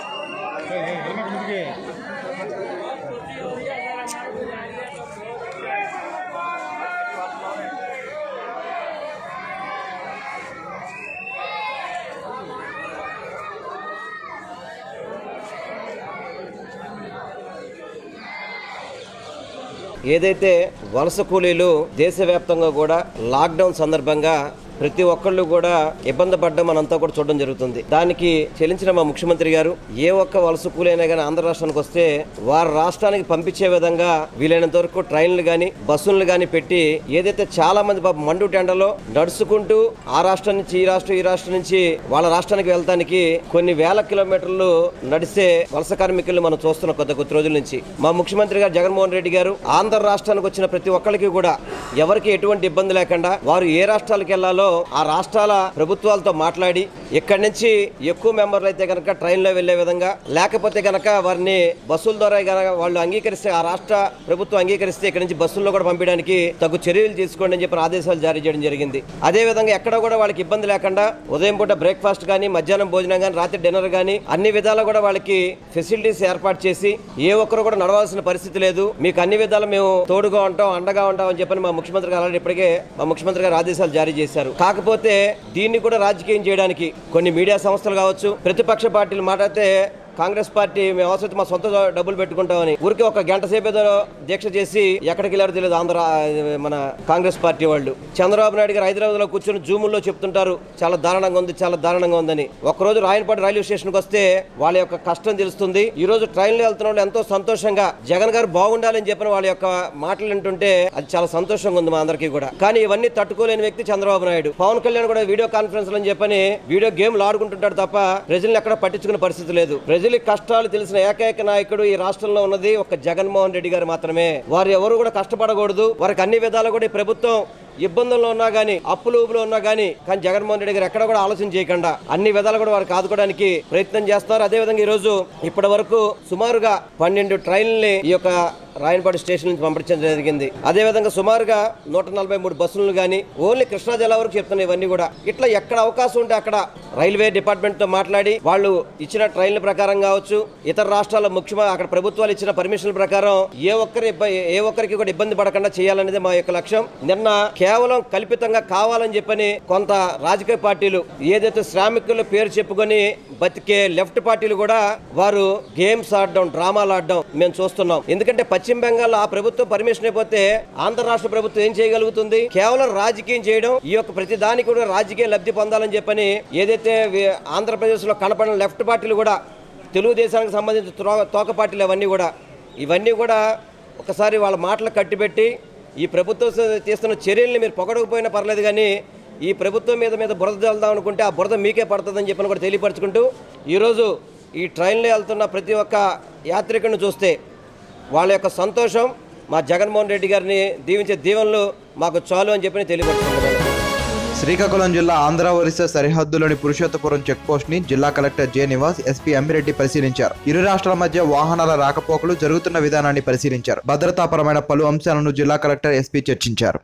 ఏదైతే వలస కూలీలు దేశవ్యాప్తంగా కూడా లాక్డౌన్ సందర్భంగా ప్రతి ఒక్కళ్ళు కూడా ఇబ్బంది పడ్డం మనంతా కూడా చూడడం జరుగుతుంది దానికి చెల్లించిన మా ముఖ్యమంత్రి గారు ఏ ఒక్క వలస కూలైనా కానీ ఆంధ్ర రాష్ట్రానికి వస్తే వారి రాష్ట్రానికి పంపించే విధంగా వీలైనంత వరకు ట్రైన్లు కానీ బస్సులు కానీ పెట్టి ఏదైతే చాలా మంది పాపం మండు టెండలో నడుచుకుంటూ ఆ రాష్ట్రం నుంచి ఈ రాష్ట్రం ఈ రాష్ట్రం నుంచి వాళ్ళ రాష్ట్రానికి వెళ్తానికి కొన్ని వేల కిలోమీటర్లు నడిసే వలస కార్మికులు మనం చూస్తున్నాం కొద్ది కొద్ది రోజుల నుంచి మా ముఖ్యమంత్రి గారు జగన్మోహన్ రెడ్డి గారు ఆంధ్ర రాష్ట్రానికి వచ్చిన ప్రతి ఒక్కరికి కూడా ఎవరికి ఎటువంటి ఇబ్బంది లేకుండా వారు ఏ రాష్ట్రాలకు వెళ్లాలో ఆ రాష్ట్రాల ప్రభుత్వాలతో మాట్లాడి ఇక్కడి నుంచి ఎక్కువ మెంబర్లు అయితే కనుక ట్రైన్లో వెళ్లే విధంగా లేకపోతే కనుక వారిని బస్సుల ద్వారా గనక వాళ్ళు అంగీకరిస్తే ఆ రాష్ట్ర ప్రభుత్వం అంగీకరిస్తే ఇక్కడి నుంచి బస్సుల్లో కూడా పంపించడానికి తగు చర్యలు తీసుకోండి అని చెప్పి ఆదేశాలు జారీ చేయడం జరిగింది అదే విధంగా ఎక్కడ కూడా వాళ్ళకి ఇబ్బంది లేకుండా ఉదయం పూట బ్రేక్ఫాస్ట్ కానీ మధ్యాహ్నం భోజనం కానీ రాత్రి డిన్నర్ కానీ అన్ని విధాలు కూడా వాళ్ళకి ఫెసిలిటీస్ ఏర్పాటు చేసి ఏ ఒక్కరు కూడా నడవాల్సిన పరిస్థితి లేదు మీకు అన్ని విధాలు మేము తోడుగా ఉంటాం అండగా ఉంటాం అని చెప్పని మా ముఖ్యమంత్రి గారు ఆల్రెడీ ఇప్పటికే మా ముఖ్యమంత్రి గారు ఆదేశాలు జారీ చేశారు కాకపోతే దీన్ని కూడా రాజకీయం చేయడానికి కొన్ని మీడియా సంస్థలు కావచ్చు ప్రతిపక్ష పార్టీలు మాట్లాడితే కాంగ్రెస్ పార్టీ మేము అవసరం మా సొంత డబ్బులు పెట్టుకుంటామని ఊరికి ఒక గంట సేపు ఏదో దీక్ష చేసి ఎక్కడికి వెళ్ళారో తెలియదు ఆంధ్ర మన కాంగ్రెస్ పార్టీ వాళ్ళు చంద్రబాబు నాయుడు గారు హైదరాబాద్ లో కూర్చొని జూముల్లో చెప్తుంటారు చాలా దారుణంగా ఉంది చాలా దారుణంగా ఉందని ఒక్కరోజు రాయనపాటి రైల్వే స్టేషన్కి వస్తే వాళ్ళ యొక్క కష్టం తెలుస్తుంది ఈ రోజు ట్రైన్లో వెళ్తున్న వాళ్ళు ఎంతో సంతోషంగా జగన్ గారు బాగుండాలని చెప్పిన వాళ్ళ యొక్క మాటలు వింటుంటే అది చాలా సంతోషంగా ఉంది మా అందరికీ కూడా కానీ ఇవన్నీ తట్టుకోలేని వ్యక్తి చంద్రబాబు నాయుడు పవన్ కళ్యాణ్ కూడా వీడియో కాన్ఫరెన్స్ అని చెప్పని వీడియో గేమ్లు ఆడుకుంటుంటాడు తప్ప ప్రజల్ని ఎక్కడ పట్టించుకునే పరిస్థితి లేదు ప్రజల కష్టాలు తెలిసిన ఏకైక నాయకుడు ఈ రాష్ట్రంలో ఉన్నది ఒక జగన్మోహన్ రెడ్డి గారు మాత్రమే వారు ఎవరు కూడా కష్టపడకూడదు వారికి అన్ని విధాలు కూడా ఈ ప్రభుత్వం ఇబ్బందుల్లో ఉన్నా గానీ అప్పులు ఊపులు ఉన్నా గానీ కానీ జగన్మోహన్ రెడ్డి గారు ఎక్కడ కూడా ఆలోచన చేయకుండా అన్ని విధాలు కూడా వారికి ఆదుకోవడానికి ప్రయత్నం చేస్తున్నారు అదేవిధంగా ఈ రోజు ఇప్పటి వరకు సుమారుగా పన్నెండు ట్రైన్లని ఈ యొక్క రాయనపాడు స్టేషన్ నుంచి పంపించడం జరిగింది అదేవిధంగా సుమారుగా నూట నలభై మూడు బస్సులను కానీ ఓన్లీ కృష్ణా జిల్లా వరకు చెప్తున్నాయి ఇవన్నీ కూడా ఇట్లా ఎక్కడ అవకాశం ఉంటే అక్కడ రైల్వే డిపార్ట్మెంట్ తో మాట్లాడి వాళ్ళు ఇచ్చిన ట్రైన్ల ప్రకారం కావచ్చు ఇతర రాష్ట్రాల ముఖ్యమంత్రి అక్కడ ప్రభుత్వాలు ఇచ్చిన పర్మిషన్ ప్రకారం ఏ ఒక్కరి ఇబ్బ- ఏ ఒక్కరికి కూడా ఇబ్బంది పడకుండా చేయాలనేది మా యొక్క లక్ష్యం నిన్న కేవలం కల్పితంగా కావాలని చెప్పని కొంత రాజకీయ పార్టీలు ఏదైతే శ్రామికుల పేరు చెప్పుకొని బతికే లెఫ్ట్ పార్టీలు కూడా వారు గేమ్స్ ఆడడం డ్రామాలు ఆడడం మేము చూస్తున్నాం ఎందుకంటే పశ్చిమ బెంగాల్ ఆ ప్రభుత్వం పర్మిషన్ అయిపోతే ఆంధ్ర రాష్ట్ర ప్రభుత్వం ఏం చేయగలుగుతుంది కేవలం రాజకీయం చేయడం ఈ యొక్క ప్రతి దానికి కూడా రాజకీయ లబ్ధి పొందాలని చెప్పని ఏదైతే వి- ఆంధ్రప్రదేశ్లో కనపడిన లెఫ్ట్ పార్టీలు కూడా తెలుగుదేశానికి సంబంధించిన త్రో- తోక పార్టీలు అవన్నీ కూడా ఇవన్నీ కూడా ఒకసారి వాళ్ళ మాటలు కట్టిపెట్టి ఈ ప్రభుత్వం స- చేస్తున్న చర్యల్ని మీరు పొగడకపోయినా పర్లేదు కానీ ఈ ప్రభుత్వం మీద మీద బురద చల్దాం అనుకుంటే ఆ బురద మీకే పడుతుందని చెప్పని కూడా తెలియపరచుకుంటూ ఈరోజు ఈ ట్రైన్లో వెళ్తున్న ప్రతి ఒక్క యాత్రికుడిని చూస్తే వాళ్ళ యొక్క సంతోషం మా జగన్మోహన్ రెడ్డి గారిని దీవించే దీవెనలు మాకు చాలు అని చెప్పి తెలియపరుచుకుంటున్నాను శ్రీకాకుళం జిల్లా ఆంధ్ర ఒరిస్సా సరిహద్దులోని పురుషోత్తపురం చెక్ పోస్ట్ ని జిల్లా collector J Nivas SP Ammireddy పరిశీలించారు ఇరు రాష్ట్రాల మధ్య వాహనాల రాకపోకలు జరుగుతున్న విధానాన్ని పరిశీలించారు భద్రతాపరమైన పలు అంశాలను జిల్లా కలెక్టర్ ఎస్పీ చర్చించారు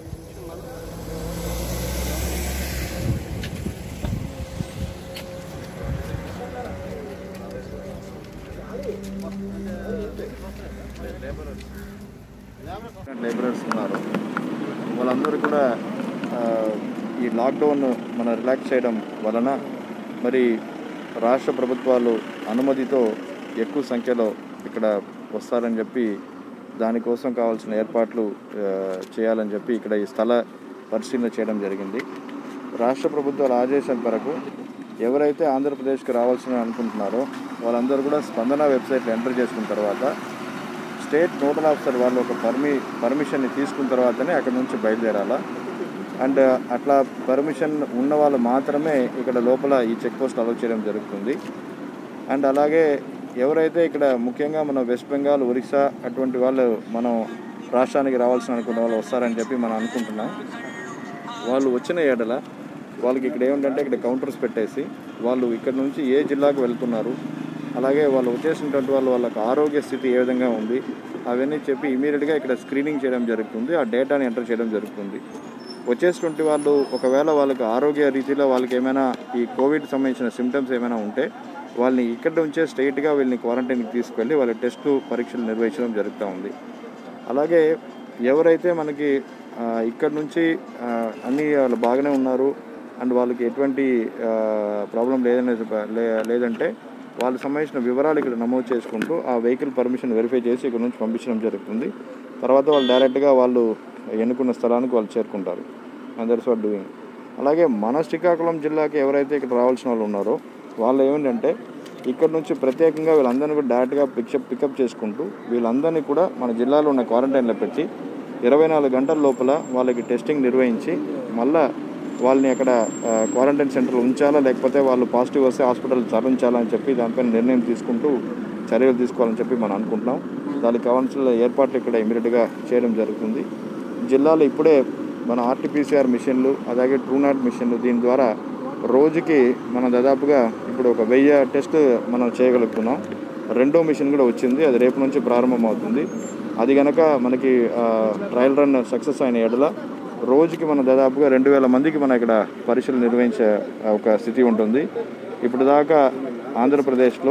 లేబరర్స్ ఉన్నారు వాళ్ళందరూ కూడా ఆ, ఈ లాక్డౌన్ మన రిలాక్స్ చేయడం వలన మరి రాష్ట్ర ప్రభుత్వాలు అనుమతితో ఎక్కువ సంఖ్యలో ఇక్కడ వస్తారని చెప్పి దానికోసం కావాల్సిన ఏర్పాట్లు ఆ, చేయాలని చెప్పి ఇక్కడ ఈ స్థల పరిశీలన చేయడం జరిగింది రాష్ట్ర ప్రభుత్వాల ఆదేశం మేరకు ఎవరైతే ఆంధ్రప్రదేశ్కి రావాల్సిన అనుకుంటున్నారో వాళ్ళందరూ కూడా స్పందన వెబ్సైట్లో ఎంటర్ చేసుకున్న తర్వాత స్టేట్ నోడల్ ఆఫీసర్ వాళ్ళు ఒక పర్మి పర్మిషన్ని తీసుకున్న తర్వాతనే అక్కడ నుంచి బయలుదేరాలా అండ్ అట్లా పర్మిషన్ ఉన్న వాళ్ళు మాత్రమే ఇక్కడ లోపల ఈ చెక్ పోస్ట్ అలౌ చేయడం జరుగుతుంది అండ్ అలాగే ఎవరైతే ఇక్కడ ముఖ్యంగా మన వెస్ట్ బెంగాల్ ఒరిస్సా అటువంటి వాళ్ళు మనం రాష్ట్రానికి రావాల్సిన అనుకున్న వాళ్ళు వస్తారని చెప్పి మనం అనుకుంటున్నాం వాళ్ళు వచ్చిన ఏడల వాళ్ళకి ఇక్కడ ఏమిటంటే ఇక్కడ కౌంటర్స్ పెట్టేసి వాళ్ళు ఇక్కడ నుంచి ఏ జిల్లాకు వెళ్తున్నారు అలాగే వాళ్ళు వచ్చేసినటువంటి వాళ్ళు వాళ్ళకి ఆరోగ్య స్థితి ఏ విధంగా ఉంది అవన్నీ చెప్పి ఇమీడియట్గా ఇక్కడ స్క్రీనింగ్ చేయడం జరుగుతుంది ఆ డేటాని ఎంటర్ చేయడం జరుగుతుంది వచ్చేటువంటి వాళ్ళు ఒకవేళ వాళ్ళకి ఆరోగ్య రీతిలో వాళ్ళకి ఏమైనా ఈ కోవిడ్ సంబంధించిన సిమ్టమ్స్ ఏమైనా ఉంటే వాళ్ళని ఇక్కడ నుంచే స్ట్రైట్గా వీళ్ళని క్వారంటైన్కి తీసుకెళ్ళి వాళ్ళ టెస్టు పరీక్షలు నిర్వహించడం జరుగుతూ ఉంది అలాగే ఎవరైతే మనకి ఆ, ఇక్కడ నుంచి ఆ, అన్ని వాళ్ళు బాగానే ఉన్నారు అండ్ వాళ్ళకి ఎటువంటి ప్రాబ్లం లేదనే లే- లేదంటే వాళ్ళకి సంబంధించిన వివరాలు ఇక్కడ నమోదు చేసుకుంటూ ఆ వెహికల్ పర్మిషన్ వెరిఫై చేసి ఇక్కడ నుంచి పంపించడం జరుగుతుంది తర్వాత వాళ్ళు డైరెక్ట్గా వాళ్ళు ఎన్నుకున్న స్థలానికి వాళ్ళు చేరుకుంటారు దట్స్ వాట్ డూయింగ్ అలాగే మన శ్రీకాకుళం జిల్లాకి ఎవరైతే ఇక్కడ రావాల్సిన వాళ్ళు ఉన్నారో వాళ్ళు ఏమిటంటే ఇక్కడ నుంచి ప్రత్యేకంగా వీళ్ళందరినీ కూడా డైరెక్ట్గా పికప్ పికప్ చేసుకుంటూ వీళ్ళందరినీ కూడా మన జిల్లాలో ఉన్న క్వారంటైన్లో పెట్టి ఇరవై నాలుగు గంటల లోపల వాళ్ళకి టెస్టింగ్ నిర్వహించి మళ్ళా వాళ్ళని అక్కడ ఆ, క్వారంటైన్ సెంటర్లో ఉంచాలా లేకపోతే వాళ్ళు పాజిటివ్ వస్తే హాస్పిటల్ తరలించాలా అని చెప్పి దానిపైన నిర్ణయం తీసుకుంటూ చర్యలు తీసుకోవాలని చెప్పి మనం అనుకుంటున్నాం దానికి కావాల్సిన ఏర్పాట్లు ఇక్కడ ఇమీడియట్గా చేయడం జరుగుతుంది జిల్లాలో ఇప్పుడే మన ఆర్టీపీసీఆర్ మిషన్లు అలాగే ట్రూనాట్ మిషన్లు దీని ద్వారా రోజుకి మనం దాదాపుగా ఇప్పుడు ఒక వెయ్యి టెస్ట్ మనం చేయగలుగుతున్నాం రెండో మిషన్ కూడా వచ్చింది అది రేపు నుంచి ప్రారంభం అవుతుంది అది కనుక మనకి ఆ, ట్రయల్ రన్ సక్సెస్ అయిన ఎడల రోజుకి మనం దాదాపుగా రెండు వేల మందికి మనం ఇక్కడ పరీక్షలు నిర్వహించే ఆ, ఒక స్థితి ఉంటుంది ఇప్పుడు దాకా ఆంధ్రప్రదేశ్లో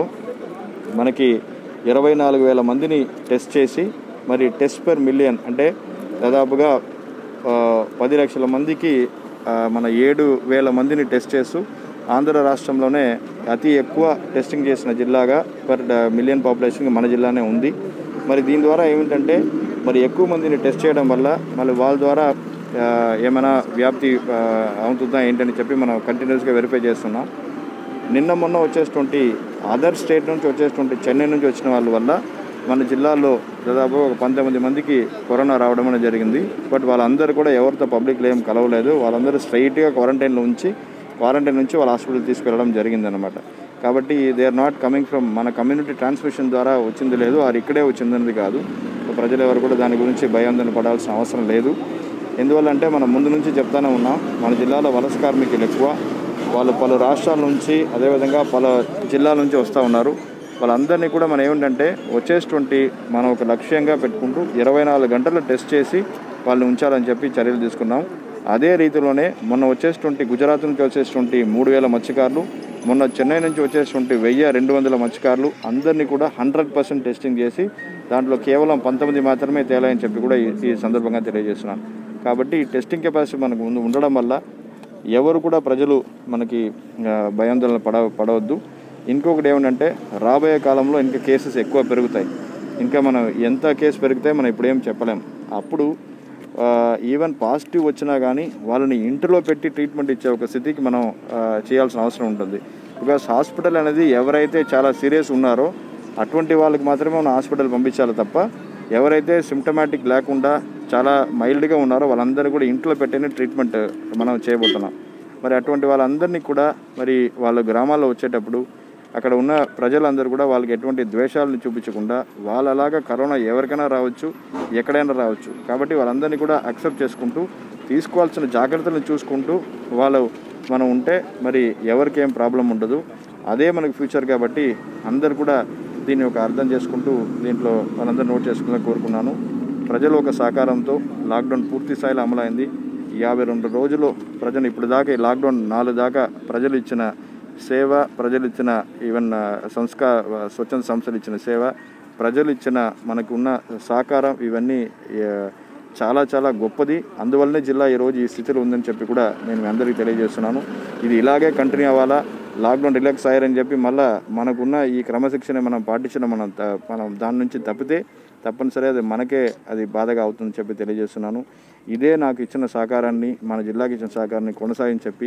మనకి ఇరవై నాలుగు వేల మందిని టెస్ట్ చేసి మరి టెస్ట్ పర్ మిలియన్ అంటే దాదాపుగా ఆ, పది లక్షల మందికి ఆ, మన ఏడు వేల మందిని టెస్ట్ చేస్తూ ఆంధ్ర రాష్ట్రంలోనే అతి ఎక్కువ టెస్టింగ్ చేసిన జిల్లాగా పర్ మిలియన్ పాపులేషన్ మన జిల్లానే ఉంది మరి దీని ద్వారా ఏమిటంటే మరి ఎక్కువ మందిని టెస్ట్ చేయడం వల్ల మళ్ళీ వాళ్ళ ద్వారా ఆ, ఏమైనా వ్యాప్తి ఆ, అవుతుందా ఏంటని చెప్పి మనం కంటిన్యూస్గా వెరిఫై చేస్తున్నాం నిన్న మొన్న వచ్చేటువంటి అదర్ స్టేట్ నుంచి వచ్చేటువంటి చెన్నై నుంచి వచ్చిన వాళ్ళ వల్ల మన జిల్లాలో దాదాపు ఒక పంతొమ్మిది మందికి కరోనా రావడం అనేది జరిగింది బట్ వాళ్ళందరూ కూడా ఎవరితో పబ్లిక్లో ఏం కలవలేదు వాళ్ళందరూ స్ట్రైట్గా క్వారంటైన్లో ఉంచి క్వారంటైన్ నుంచి వాళ్ళ హాస్పిటల్ తీసుకెళ్ళడం జరిగిందనమాట కాబట్టి they are not coming from మన కమ్యూనిటీ ట్రాన్స్మిషన్ ద్వారా వచ్చింది లేదు వారు ఇక్కడే వచ్చిందనేది కాదు సో ప్రజలు ఎవరు కూడా దాని గురించి భయాందోళన పడాల్సిన అవసరం లేదు ఎందువల్లంటే మనం ముందు నుంచి చెప్తానే ఉన్నాం మన జిల్లాలో వలస కార్మికులు ఎక్కువ వాళ్ళు పలు రాష్ట్రాల నుంచి అదేవిధంగా పలు జిల్లాల నుంచి వస్తూ ఉన్నారు వాళ్ళందరినీ కూడా మనం ఏమిటంటే వచ్చేటువంటి మనం ఒక లక్ష్యంగా పెట్టుకుంటూ ఇరవై నాలుగు గంటలు టెస్ట్ చేసి వాళ్ళని ఉంచాలని చెప్పి చర్యలు తీసుకున్నాం అదే రీతిలోనే మొన్న వచ్చేటువంటి గుజరాత్ నుంచి వచ్చేటువంటి మూడు వేల మత్స్యకారులు మొన్న చెన్నై నుంచి వచ్చేటువంటి వెయ్యి రెండు వందల మత్స్యకారులు అందరినీ కూడా హండ్రెడ్ పర్సెంట్ టెస్టింగ్ చేసి దాంట్లో కేవలం పంతొమ్మిది మాత్రమే తేలాయని చెప్పి కూడా ఈ ఈ సందర్భంగా తెలియజేస్తున్నాను కాబట్టి ఈ టెస్టింగ్ కెపాసిటీ మనకు ముందు ఉండడం వల్ల ఎవరు కూడా ప్రజలు మనకి ఆ, భయాందోళన పడ పడవద్దు ఇంకొకటి ఏమిటంటే రాబోయే కాలంలో ఇంకా కేసెస్ ఎక్కువ పెరుగుతాయి ఇంకా మనం ఎంత కేసు పెరిగితే మనం ఇప్పుడు ఏం చెప్పలేం అప్పుడు ఆ, ఈవెన్ పాజిటివ్ వచ్చినా కానీ వాళ్ళని ఇంటిలో పెట్టి ట్రీట్మెంట్ ఇచ్చే ఒక స్థితికి మనం ఆ, చేయాల్సిన అవసరం ఉంటుంది బికాస్ హాస్పిటల్ అనేది ఎవరైతే చాలా సీరియస్ ఉన్నారో అటువంటి వాళ్ళకి మాత్రమే మనం హాస్పిటల్ పంపించాలి తప్ప ఎవరైతే సిమ్టమాటిక్ లేకుండా చాలా మైల్డ్గా ఉన్నారో వాళ్ళందరూ కూడా ఇంట్లో పెట్టిన ట్రీట్మెంట్ మనం చేయబోతున్నాం మరి అటువంటి వాళ్ళందరినీ కూడా మరి వాళ్ళ గ్రామాల్లో వచ్చేటప్పుడు అక్కడ ఉన్న ప్రజలందరూ కూడా వాళ్ళకి ఎటువంటి ద్వేషాలను చూపించకుండా వాళ్ళలాగా కరోనా ఎవరికైనా రావచ్చు ఎక్కడైనా రావచ్చు కాబట్టి వాళ్ళందరినీ కూడా అక్సెప్ట్ చేసుకుంటూ తీసుకోవాల్సిన జాగ్రత్తలను చూసుకుంటూ వాళ్ళు మనం ఉంటే మరి ఎవరికి ఏం ప్రాబ్లం ఉండదు అదే మనకు ఫ్యూచర్ కాబట్టి అందరు కూడా దీన్ని ఒక అర్థం చేసుకుంటూ దీంట్లో వాళ్ళందరూ నోట్ చేసుకుని కోరుకున్నాను ప్రజలు ఒక సహకారంతో లాక్డౌన్ పూర్తి స్థాయిలో అమలైంది యాభై రెండు రోజులు ప్రజలు ఇప్పుడు దాకా ఈ లాక్డౌన్ నాలుగు దాకా ప్రజలు ఇచ్చిన సేవ ప్రజలు ఇచ్చిన ఈవెన్ సంస్కా స్వచ్ఛంద సంస్థలు ఇచ్చిన సేవ ప్రజలు ఇచ్చిన మనకు ఉన్న సహకారం ఇవన్నీ ఆ, చాలా చాలా గొప్పది అందువల్లనే జిల్లా ఈరోజు ఈ స్థితిలో ఉందని చెప్పి కూడా నేను మీ అందరికీ తెలియజేస్తున్నాను ఇది ఇలాగే కంటిన్యూ అవ్వాలా లాక్డౌన్ రిలాక్స్ అయ్యారని చెప్పి మళ్ళీ మనకున్న ఈ క్రమశిక్షణ మనం పాటించిన మనం త- మనం దాని నుంచి తప్పితే తప్పనిసరి అది మనకే అది బాధగా అవుతుందని చెప్పి తెలియజేస్తున్నాను ఇదే నాకు ఇచ్చిన సహకారాన్ని మన జిల్లాకి ఇచ్చిన సహకారాన్ని కొనసాగని చెప్పి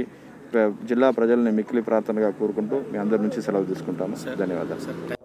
ప్ర- జిల్లా ప్రజల్ని మిక్కిలి ప్రార్థనగా కోరుకుంటూ మీ అందరి నుంచి సెలవు తీసుకుంటాను ధన్యవాదాలు